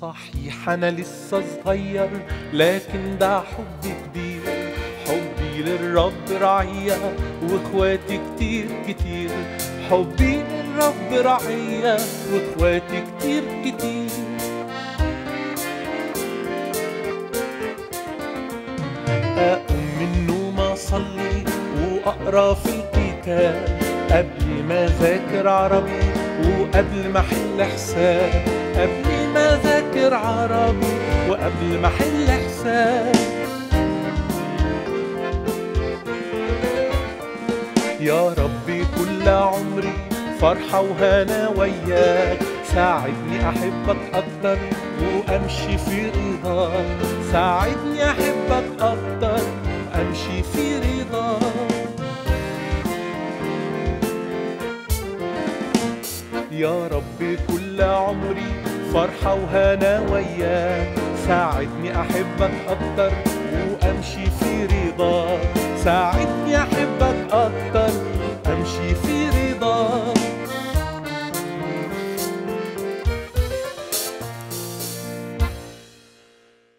صحيح أنا لسه صغير لكن ده حب كبير حبي للرب رعية واخواتي كتير كتير حبي للرب رعية واخواتي كتير كتير أقوم من النوم أصلي وأقرأ في الكتاب قبل ما أذاكر عربي وقبل ما أحل حساب قبل ما أذاكر عربي وقبل ما أحل حساب يا ربي كل عمري فرحة وهنا وياك ساعدني أحبك أكتر وأمشي في رضاك ساعدني أحبك أكتر وأمشي في رضاك يا ربي كل عمري فرحة وهنا وياك ساعدني أحبك أكتر وأمشي في رضاك ساعدني